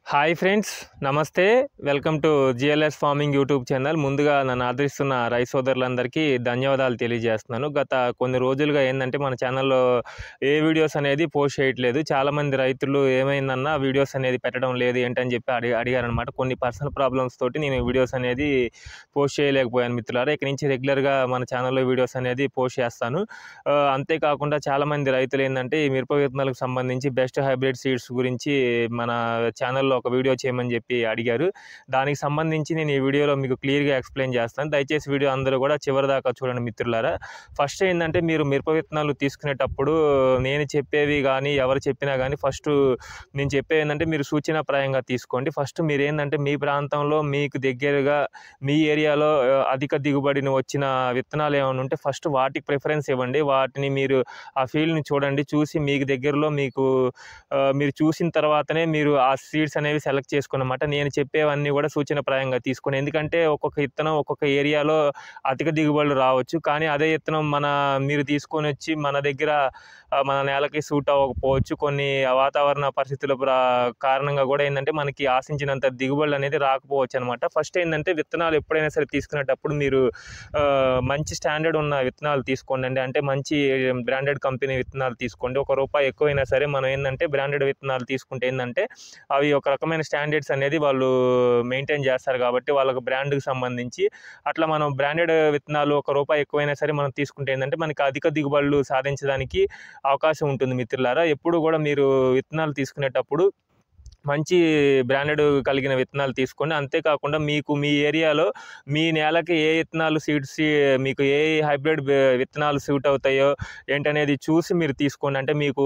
hi friends నమస్తే welcome to GLS farming YouTube channel ముందుగా నన్ను ఆదరిస్తున్న రైస్ సోదరులందరికీ ధన్యవాదాలు తెలియజేస్తున్నాను గత కొన్ని రోజులుగా ఏంటంటే మన ఛానల్లో ఏ వీడియోస్ అనేది పోస్ట్ చేయట్లేదు చాలామంది రైతులు ఏమైందన్నా వీడియోస్ అనేది పెట్టడం లేదు ఏంటని చెప్పి అడిగి అడిగారనమాట కొన్ని పర్సనల్ ప్రాబ్లమ్స్ తోటి నేను వీడియోస్ అనేది పోస్ట్ చేయలేకపోయాను మిత్రులారా ఇక నుంచి రెగ్యులర్గా మన ఛానల్లో వీడియోస్ అనేది పోస్ట్ చేస్తాను ఆ, అంతేకాకుండా చాలామంది రైతులు ఏంటంటే ఈ మిరప విత్తనాలకు సంబంధించి బెస్ట్ హైబ్రిడ్ సీడ్స్ గురించి మన ఛానల్లో ఒక వీడియో చేయమని చెప్పి అడిగారు దానికి సంబంధించి నేను ఈ వీడియోలో మీకు క్లియర్గా ఎక్స్ప్లెయిన్ చేస్తాను దయచేసి వీడియో అందరూ కూడా చివరి దాకా చూడండి మిత్రులారా ఫస్ట్ ఏంటంటే మీరు మిరప విత్తనాలు తీసుకునేటప్పుడు నేను చెప్పేవి కానీ ఎవరు చెప్పినా కానీ ఫస్ట్ నేను చెప్పేది ఏంటంటే మీరు సూచనాప్రాయంగా తీసుకోండి ఫస్ట్ మీరు ఏంటంటే మీ ప్రాంతంలో మీకు దగ్గరగా మీ ఏరియాలో ఆ, అధిక దిగుబడిని వచ్చిన విత్తనాలు ఏమైనా ఉంటే ఫస్ట్ వాటికి ప్రిఫరెన్స్ ఇవ్వండి వాటిని మీరు ఆ ఫీల్డ్ని చూడండి చూసి మీకు దగ్గరలో మీకు ఆ, మీరు చూసిన తర్వాతనే మీరు ఆ సీడ్స్ అనేవి సెలెక్ట్ చేసుకున్నమాట నేను చెప్పేవన్నీ కూడా సూచనప్రాయంగా తీసుకుని ఎందుకంటే ఒక్కొక్క విత్తనం ఒక్కొక్క ఏరియాలో అధిక దిగుబడులు రావచ్చు కానీ అదే విత్తనం మన మీరు తీసుకొని వచ్చి మన దగ్గర ఆ, మన నేలకి సూట్ అవ్వకపోవచ్చు కొన్ని వాతావరణ పరిస్థితుల ప్ర- కారణంగా కూడా ఏంటంటే మనకి ఆశించినంత దిగుబడులు అనేది రాకపోవచ్చు అనమాట ఫస్ట్ ఏంటంటే విత్తనాలు ఎప్పుడైనా సరే తీసుకునేటప్పుడు మీరు ఆ, మంచి స్టాండర్డ్ ఉన్న విత్తనాలు తీసుకోండి అండి అంటే మంచి బ్రాండెడ్ కంపెనీ విత్తనాలు తీసుకోండి ఒక రూపాయి ఎక్కువైనా సరే మనం ఏంటంటే బ్రాండెడ్ విత్తనాలు తీసుకుంటే ఏంటంటే అవి ఒక రకమైన స్టాండర్డ్స్ అనేది వాళ్ళు మెయింటైన్ చేస్తారు కాబట్టి వాళ్ళకి బ్రాండ్కి సంబంధించి అట్లా మనం బ్రాండెడ్ విత్తనాలు ఒక రూపాయి ఎక్కువైనా సరే మనం తీసుకుంటే ఏంటంటే మనకి అధిక దిగుబడులు సాధించడానికి అవకాశం ఉంటుంది మిత్రులారా ఎప్పుడు కూడా మీరు విత్తనాలు తీసుకునేటప్పుడు మంచి బ్రాండెడ్ కలిగిన విత్తనాలు తీసుకోండి అంతేకాకుండా మీకు మీ ఏరియాలో మీ నేలకి ఏ విత్తనాలు సీడ్స్ మీకు ఏ హైబ్రిడ్ విత్తనాలు సూట్ అవుతాయో ఏంటనేది చూసి మీరు తీసుకోండి అంటే మీకు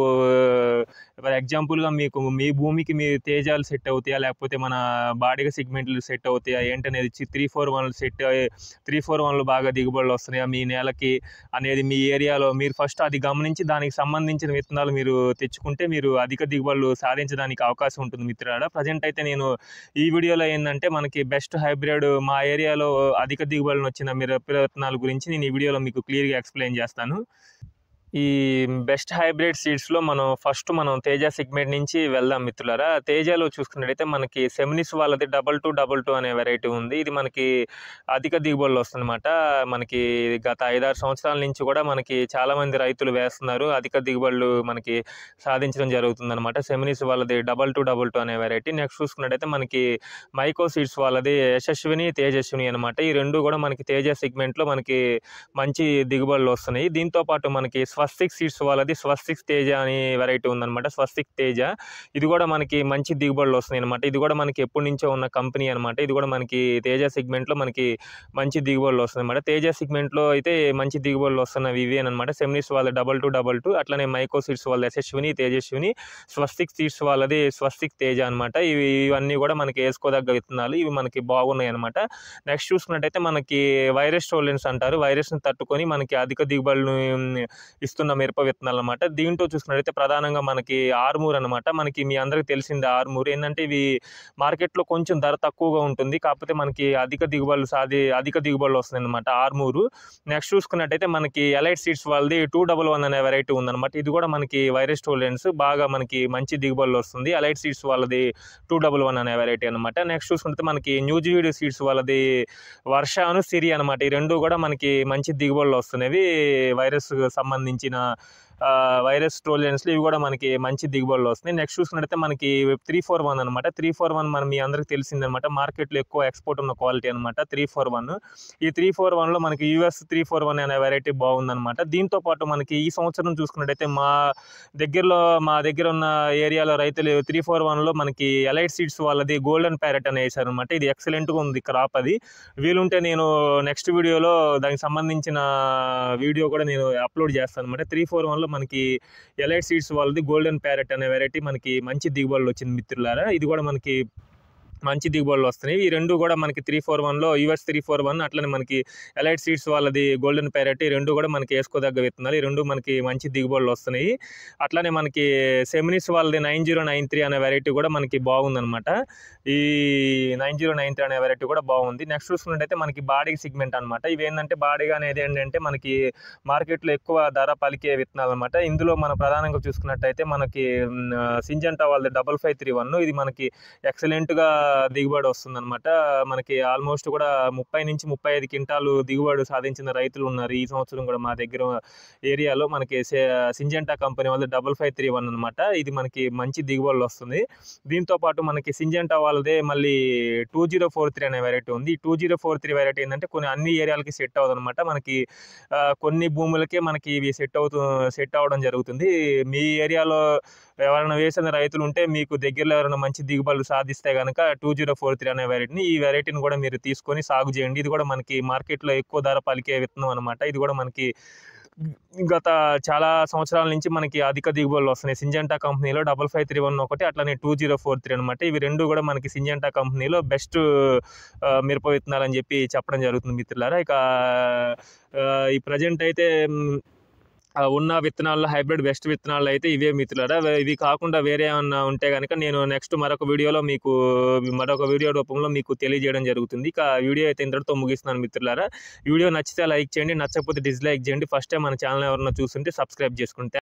ఫర్ ఎగ్జాంపుల్గా మీకు మీ భూమికి మీ తేజాలు సెట్ అవుతాయా లేకపోతే మన బాడిగ సిగ్మెంట్లు సెట్ అవుతాయా ఏంటనేది త్రీ ఫోర్ వన్లు సెట్ త్రీ ఫోర్ వన్లు బాగా దిగుబడులు వస్తున్నాయా మీ నేలకి అనేది మీ ఏరియాలో మీరు ఫస్ట్ అది గమనించి దానికి సంబంధించిన విత్తనాలు మీరు తెచ్చుకుంటే మీరు అధిక దిగుబడులు సాధించడానికి అవకాశం ఉంటుంది మిత్రులారా ప్రజెంట్ అయితే నేను ఈ వీడియోలో ఏంటంటే మనకి బెస్ట్ హైబ్రిడ్ మా ఏరియాలో అధిక దిగుబడులు వచ్చిన మిరప విత్తనాల గురించి నేను ఈ వీడియోలో మీకు క్లియర్గా ఎక్స్ప్లెయిన్ చేస్తాను ఈ బెస్ట్ హైబ్రిడ్ సీడ్స్లో మనం ఫస్ట్ మనం తేజ సెగ్మెంట్ నుంచి వెళ్దాం మిత్రులారా తేజలో చూసుకున్నట్టయితే మనకి సెమినిస్ వాళ్ళది డబల్ టూ డబల్ టూ అనే వెరైటీ ఉంది ఇది మనకి అధిక దిగుబడులు వస్తుందన్నమాట మనకి గత ఐదారు సంవత్సరాల నుంచి కూడా మనకి చాలామంది రైతులు వేస్తున్నారు అధిక దిగుబడులు మనకి సాధించడం జరుగుతుందన్నమాట సెమినిస్ వాళ్ళది డబల్ టూ డబల్ టూ అనే వెరైటీ నెక్స్ట్ చూసుకున్నట్టయితే మనకి మైకో సీడ్స్ వాళ్ళది యశస్విని తేజస్విని అనమాట ఈ రెండు కూడా మనకి తేజ సెగ్మెంట్లో మనకి మంచి దిగుబడులు వస్తున్నాయి దీంతో పాటు మనకి స్వస్తిక్ సీడ్స్ వాళ్ళది స్వస్తిక్ తేజ అని వెరైటీ ఉందన్నమాట స్వస్తిక్ తేజ ఇది కూడా మనకి మంచి దిగుబడులు వస్తున్నాయి అనమాట ఇది కూడా మనకి ఎప్పటి నుంచో ఉన్న కంపెనీ అనమాట ఇది కూడా మనకి తేజ సెగ్మెంట్లో మనకి మంచి దిగుబడులు వస్తుంది అనమాట తేజ సెగ్మెంట్లో అయితే మంచి దిగుబడులు వస్తున్నవి ఇవి అనమాట సెమినిస్ వాళ్ళ డబల్ టూ డబల్ టూ అట్లనే మైకో సీడ్స్ వాళ్ళ యశస్విని తేజస్విని స్వస్తిక్ సీడ్స్ వాళ్ళది స్వస్తిక్ తేజ అనమాట ఇవి ఇవన్నీ కూడా మనకి వేసుకోదగ్గ విత్తనాలు ఇవి మనకి బాగున్నాయి అనమాట నెక్స్ట్ చూసుకున్నట్టయితే మనకి వైరస్ టోలెన్స్ అంటారు వైరస్ని తట్టుకొని మనకి అధిక దిగుబడులను ఇస్తున్న మిరప విత్తనాలు అనమాట దీంట్లో చూసుకున్నట్టయితే ప్రధానంగా మనకి ఆర్మూర్ అనమాట మనకి మీ అందరికీ తెలిసింది ఆర్మూర్ ఏంటంటే ఇవి మార్కెట్లో కొంచెం ధర తక్కువగా ఉంటుంది కాకపోతే మనకి అధిక దిగుబడులు సాధి అధిక దిగుబడులు వస్తుంది అనమాట ఆర్మూరు నెక్స్ట్ చూసుకున్నట్టయితే మనకి ఎలైట్ సీడ్స్ వాళ్ళది టూ డబల్ వన్ అనే వెరైటీ ఉందన్నమాట ఇది కూడా మనకి వైరస్ టోలెన్స్ బాగా మనకి మంచి దిగుబడులు వస్తుంది ఎలైట్ సీడ్స్ వాళ్ళది టూ డబల్ వన్ అనే వెరైటీ అనమాట నెక్స్ట్ చూసుకుంటే మనకి న్యూజివీడ్ సీడ్స్ వాళ్ళది వర్షాను సిరి అనమాట ఈ రెండు కూడా మనకి మంచి దిగుబడులు వస్తున్నవి వైరస్ సంబంధించిన ఆ, వైరస్ ట్రోలెన్స్లు ఇవి కూడా మనకి మంచి దిగుబడులు వస్తున్నాయి నెక్స్ట్ చూసుకున్నట్టయితే మనకి త్రీ ఫోర్ వన్ అనమాట త్రీ ఫోర్ వన్ మనం మీ అందరికి తెలిసిందనమాట మార్కెట్లో ఎక్కువ ఎక్స్పోర్ట్ ఉన్న క్వాలిటీ అనమాట త్రీ ఫోర్ వన్ ఈ త్రీ ఫోర్ వన్లో మనకి యూఎస్ త్రీ ఫోర్ వన్ అనే వెరైటీ బాగుందన్నమాట దీంతో పాటు మనకి ఈ సంవత్సరం చూసుకున్నట్టయితే మా దగ్గరలో మా దగ్గర ఉన్న ఏరియాలో రైతులు త్రీ ఫోర్ వన్లో మనకి ఎలైట్ సీడ్స్ వాళ్ళది గోల్డెన్ ప్యారెట్ అని వేశారు అనమాట ఇది ఎక్సలెంట్గా ఉంది క్రాప్ అది వీలుంటే నేను నెక్స్ట్ వీడియోలో దానికి సంబంధించిన వీడియో కూడా నేను అప్లోడ్ చేస్తాను అనమాట త్రీ ఫోర్ వన్లో మనకి ఎలైట్ సీడ్స్ వాళ్ళది గోల్డెన్ ప్యారెట్ అనే వెరైటీ మనకి మంచి దిగుబడులు వచ్చింది మిత్రులారా ఇది కూడా మనకి మంచి దిగుబడులు వస్తున్నాయి ఈ రెండు కూడా మనకి త్రీ ఫోర్ వన్లో యూఎస్ త్రీ ఫోర్ వన్ అట్లనే మనకి ఎలైట్ సీడ్స్ వాళ్ళది గోల్డెన్ ప్యారెట్ ఈ రెండు కూడా మనకి వేసుకోదగ్గ విత్తనాలు ఈ రెండు మనకి మంచి దిగుబడులు వస్తున్నాయి అట్లనే మనకి సెమినిస్ వాళ్ళది నైన్ జీరో నైన్ త్రీ అనే వెరైటీ కూడా మనకి బాగుందన్నమాట ఈ నైన్ జీరో నైన్ త్రీ అనే వెరైటీ కూడా బాగుంది నెక్స్ట్ చూసుకున్నట్టయితే మనకి బాడీ సిగ్మెంట్ అనమాట ఇవి ఏంటంటే బాడీగా అనేది ఏంటంటే మనకి మార్కెట్లో ఎక్కువ ధర పలికే విత్తనాలు అనమాట ఇందులో మనం ప్రధానంగా చూసుకున్నట్టయితే మనకి సింజంటా వాళ్ళది డబల్ ఫైవ్ త్రీ వన్ ఇది మనకి ఎక్సలెంట్గా దిగుబడి వస్తుందన్నమాట మనకి ఆల్మోస్ట్ కూడా ముప్పై నుంచి ముప్పై ఐదు క్వింటాలు దిగుబడి సాధించిన రైతులు ఉన్నారు ఈ సంవత్సరం కూడా మా దగ్గర ఏరియాలో మనకి సే- సింజెంటా కంపెనీ వాళ్ళది డబల్ ఫైవ్ త్రీ వన్ అనమాట ఇది మనకి మంచి దిగుబడులు వస్తుంది దీంతో పాటు మనకి సింజెంటా వాళ్ళదే మళ్ళీ టూ జీరో ఫోర్ త్రీ అనే వెరైటీ ఉంది ఈ two zero four three variety ఏంటంటే కొన్ని అన్ని ఏరియాలకి సెట్ అవ్వదు అనమాట మనకి ఆ, కొన్ని భూములకే మనకి ఇవి సెట్ అవుతూ సెట్ అవ్వడం జరుగుతుంది మీ ఏరియాలో ఎవరైనా వేసిన రైతులు ఉంటే మీకు దగ్గరలో ఎవరైనా మంచి దిగుబడులు సాధిస్తే కనుక టూ జీరో ఫోర్ త్రీ అనే వెరైటీని ఈ వెరైటీని కూడా మీరు తీసుకొని సాగు చేయండి ఇది కూడా మనకి మార్కెట్లో ఎక్కువ ధర పలికే విత్తనం అనమాట ఇది కూడా మనకి గత చాలా సంవత్సరాల నుంచి మనకి అధిక దిగుబడులు వస్తున్నాయి సింజంటా కంపెనీలో డబల్ ఫైవ్ త్రీ వన్ ఒకటి అట్లనే టూ జీరో ఫోర్ త్రీ అనమాట ఇవి రెండు కూడా మనకి సింజంటా కంపెనీలో బెస్ట్ మిరప విత్తనాలు అని చెప్పి చెప్పడం జరుగుతుంది మిత్రులారా ఇక ఆ, ఈ ప్రజెంట్ అయితే మ్, ఆ, ఉన్న విత్తనాల్లో హైబ్రిడ్ బెస్ట్ విత్తనాలు అయితే ఇవే మిత్రులారా వే- ఇవి కాకుండా వేరే ఏమన్నా ఉంటే కనుక నేను నెక్స్ట్ మరొక వీడియోలో మీకు మరొక వీడియో రూపంలో మీకు తెలియజేయడం జరుగుతుంది ఇక ఆ వీడియో అయితే ఇంతటితో ముగిస్తున్నాను మిత్రులారా వీడియో నచ్చితే లైక్ చేయండి నచ్చకపోతే డిస్లైక్ చేయండి ఫస్ట్ టైం మన ఛానల్ ఎవరైనా చూస్తుంటే సబ్స్క్రైబ్ చేసుకుంటే